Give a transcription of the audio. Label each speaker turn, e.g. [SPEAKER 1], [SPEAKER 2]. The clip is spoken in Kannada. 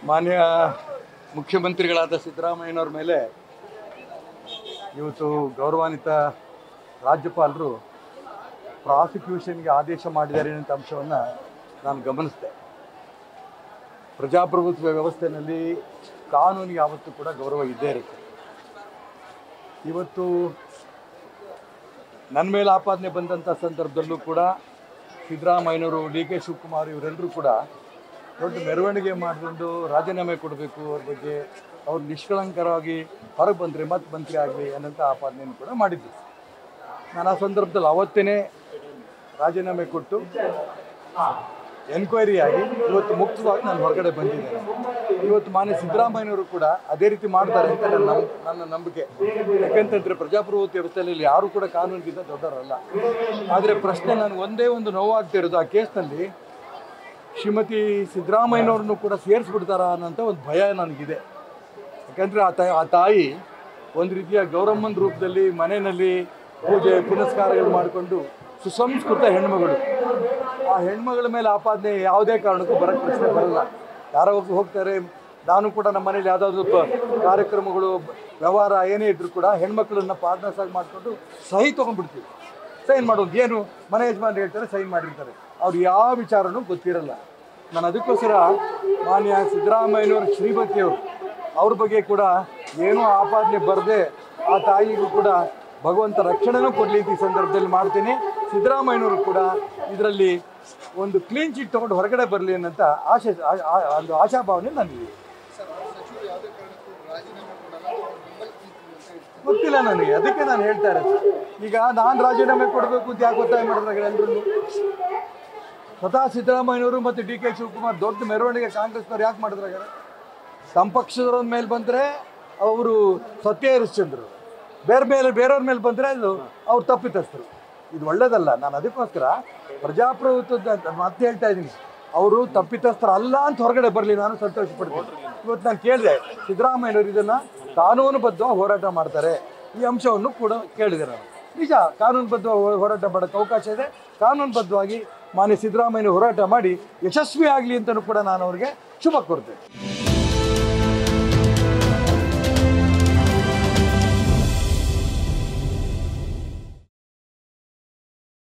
[SPEAKER 1] ಮಾನ್ಯ ಮುಖ್ಯಮಂತ್ರಿಗಳಾದ ಸಿದ್ದರಾಮಯ್ಯನವ್ರ ಮೇಲೆ ಇವತ್ತು ಗೌರವಾನ್ವಿತ ರಾಜ್ಯಪಾಲರು ಪ್ರಾಸಿಕ್ಯೂಷನ್ಗೆ ಆದೇಶ ಮಾಡಿದ್ದಾರೆ ಅಂತ ಅಂಶವನ್ನು ನಾನು ಗಮನಿಸಿದೆ ಪ್ರಜಾಪ್ರಭುತ್ವ ವ್ಯವಸ್ಥೆಯಲ್ಲಿ ಕಾನೂನಿಗೆ ಯಾವತ್ತೂ ಕೂಡ ಗೌರವ ಇದ್ದೇ ಇರುತ್ತೆ ಇವತ್ತು ನನ್ನ ಮೇಲೆ ಆಪಾದನೆ ಬಂದಂಥ ಸಂದರ್ಭದಲ್ಲೂ ಕೂಡ ಸಿದ್ದರಾಮಯ್ಯನವರು ಡಿ ಕೆ ಶಿವಕುಮಾರ್ ಇವರೆಲ್ಲರೂ ಕೂಡ ದೊಡ್ಡ ಮೆರವಣಿಗೆ ಮಾಡಿಕೊಂಡು ರಾಜೀನಾಮೆ ಕೊಡಬೇಕು ಅವ್ರ ಬಗ್ಗೆ ಅವ್ರು ನಿಷ್ಕಳಂಕರವಾಗಿ ಹೊರಗೆ ಬಂದರೆ ಮತ್ತೆ ಮಂತ್ರಿ ಆಗಲಿ ಅನ್ನೋಂಥ ಆಪಾದನೆಯನ್ನು ಕೂಡ ಮಾಡಿದ್ದರು ನಾನು ಆ ಸಂದರ್ಭದಲ್ಲಿ ಅವತ್ತೇ ರಾಜೀನಾಮೆ ಕೊಟ್ಟು ಎನ್ಕ್ವೈರಿ ಆಗಿ ಇವತ್ತು ಮುಕ್ತವಾಗಿ ನಾನು ಹೊರಗಡೆ ಬಂದಿದ್ದೇನೆ ಇವತ್ತು ಮಾನ್ಯ ಸಿದ್ದರಾಮಯ್ಯನವರು ಕೂಡ ಅದೇ ರೀತಿ ಮಾಡ್ತಾರೆ ಅಂತ ನನ್ನ ನಮ್- ನನ್ನ ನಂಬಿಕೆ ಯಾಕಂತಂದ್ರೆ ಪ್ರಜಾಪ್ರಭುತ್ವ ವ್ಯವಸ್ಥೆಯಲ್ಲಿ ಯಾರು ಕೂಡ ಕಾನೂನಿಗಿಂತ ದೊಡ್ಡವರಲ್ಲ ಆದರೆ ಪ್ರಶ್ನೆ ನನಗೆ ಒಂದೇ ಒಂದು ನೋವಾಗ್ತಿರೋದು ಆ ಕೇಸ್ನಲ್ಲಿ ಶ್ರೀಮತಿ ಸಿದ್ದರಾಮಯ್ಯನವ್ರನ್ನು ಕೂಡ ಸೇರಿಸ್ಬಿಡ್ತಾರಾ ಅನ್ನೋಂಥ ಒಂದು ಭಯ ನನಗಿದೆ ಯಾಕಂದರೆ ಆ ತಾಯಿ ಆ ತಾಯಿ ಒಂದು ರೀತಿಯ ಗೌರಮ್ಮನ ರೂಪದಲ್ಲಿ ಮನೆಯಲ್ಲಿ ಪೂಜೆ ಪುನಸ್ಕಾರಗಳು ಮಾಡಿಕೊಂಡು ಸುಸಂಸ್ಕೃತ ಹೆಣ್ಮಗಳು ಆ ಹೆಣ್ಮಗಳ ಮೇಲೆ ಆಪಾದನೆ ಯಾವುದೇ ಕಾರಣಕ್ಕೂ ಬರೋಕ್ಕೆ ಪ್ರಶ್ನೆ ಬರಲ್ಲ ಯಾರೋ ಒಬ್ರು ಹೋಗ್ತಾರೆ ನಾನು ಕೂಡ ನಮ್ಮ ಮನೇಲಿ ಯಾವುದಾದ್ರು ಪ ಕಾರ್ಯಕ್ರಮಗಳು ವ್ಯವಹಾರ ಏನೇ ಇದ್ರೂ ಕೂಡ ಹೆಣ್ಮಕ್ಳನ್ನ ಪಾರ್ಟ್ನರ್ಸ್ ಆಗಿ ಮಾಡಿಕೊಂಡು ಸಹಿ ತೊಗೊಂಡ್ಬಿಡ್ತೀವಿ ಸೈನ್ ಮಾಡೋದು ಏನು ಮನೆ ಯಜಮಾನ್ರು ಹೇಳ್ತಾರೆ ಸೈನ್ ಮಾಡಿರ್ತಾರೆ ಅವ್ರು ಯಾವ ವಿಚಾರನೂ ಗೊತ್ತಿರಲ್ಲ ನಾನು ಅದಕ್ಕೋಸ್ಕರ ಮಾನ್ಯ ಸಿದ್ದರಾಮಯ್ಯನವ್ರ ಶ್ರೀಮತಿಯವರು ಅವ್ರ ಬಗ್ಗೆ ಕೂಡ ಏನೂ ಆಪಾದನೆ ಬರದೆ ಆ ತಾಯಿಗೂ ಕೂಡ ಭಗವಂತ ರಕ್ಷಣೆನೂ ಕೊಡಲಿ ಅಂತ ಈ ಸಂದರ್ಭದಲ್ಲಿ ಮಾಡ್ತೀನಿ ಸಿದ್ದರಾಮಯ್ಯನವರು ಕೂಡ ಇದರಲ್ಲಿ ಒಂದು ಕ್ಲೀನ್ ಚಿಟ್ ತೊಗೊಂಡು ಹೊರಗಡೆ ಬರಲಿ ಅನ್ನೋಂಥ ಆಶೆ ಆ- ಆ- ಒಂದು ಆಶಾಭಾವನೆ ನನಗಿದೆ ಗೊತ್ತಿಲ್ಲ ನನಗೆ ಅದಕ್ಕೆ ನಾನು ಹೇಳ್ತಾ ಇರೋದು ಈಗ ನಾನು ರಾಜೀನಾಮೆ ಕೊಡಬೇಕು ಅಂತ ಯಾಕೆ ಒತ್ತಾಯ ಮಾಡಿದ್ರೆ ಎಲ್ಲರೂ ಸ್ವತಃ ಸಿದ್ದರಾಮಯ್ಯನವರು ಮತ್ತು ಡಿ ಕೆ ಶಿವಕುಮಾರ್ ದೊಡ್ಡ ಮೆರವಣಿಗೆ ಕಾಂಗ್ರೆಸ್ನವ್ರು ಯಾಕೆ ಮಾಡಿದ್ರಾಗ ತಮ್ಮ ಪಕ್ಷದವ್ರ ಮೇಲೆ ಬಂದರೆ ಅವರು ಸತ್ಯ ಹರಿಶ್ಚಂದ್ರು ಬೇರೆ ಮೇಲೆ ಬೇರೆಯವ್ರ ಮೇಲೆ ಬಂದರೆ ಅದು ಅವ್ರು ತಪ್ಪಿತಸ್ಥರು ಇದು ಒಳ್ಳೇದಲ್ಲ ನಾನು ಅದಕ್ಕೋಸ್ಕರ ಪ್ರಜಾಪ್ರಭುತ್ವದ ಅಂತ ಮತ್ತೆ ಹೇಳ್ತಾ ಇದ್ದೀನಿ ಅವರು ತಪ್ಪಿತಸ್ಥರು ಅಲ್ಲ ಅಂತ ಹೊರಗಡೆ ಬರಲಿ ನಾನು ಸಂತೋಷ ಪಡ್ತೀನಿ ಇವತ್ತು ನಾನು ಕೇಳಿದೆ ಸಿದ್ದರಾಮಯ್ಯನವರು ಇದನ್ನು ಕಾನೂನುಬದ್ಧವಾಗಿ ಹೋರಾಟ ಮಾಡ್ತಾರೆ ಈ ಅಂಶವನ್ನು ಕೂಡ ಕೇಳಿದೆ ನಾನು ನಿಜ ಕಾನೂನುಬದ್ಧವಾಗಿ ಹೋರಾಟ ಮಾಡೋಕ್ಕೆ ಅವಕಾಶ ಇದೆ ಕಾನೂನುಬದ್ಧವಾಗಿ ಮಾನ್ಯ ಸಿದ್ದರಾಮಯ್ಯ ಹೋರಾಟ ಮಾಡಿ ಯಶಸ್ವಿ ಆಗಲಿ ಅಂತಲೂ ಕೂಡ ನಾನು ಅವ್ರಿಗೆ ಶುಭ ಕೋರ್ತೇನೆ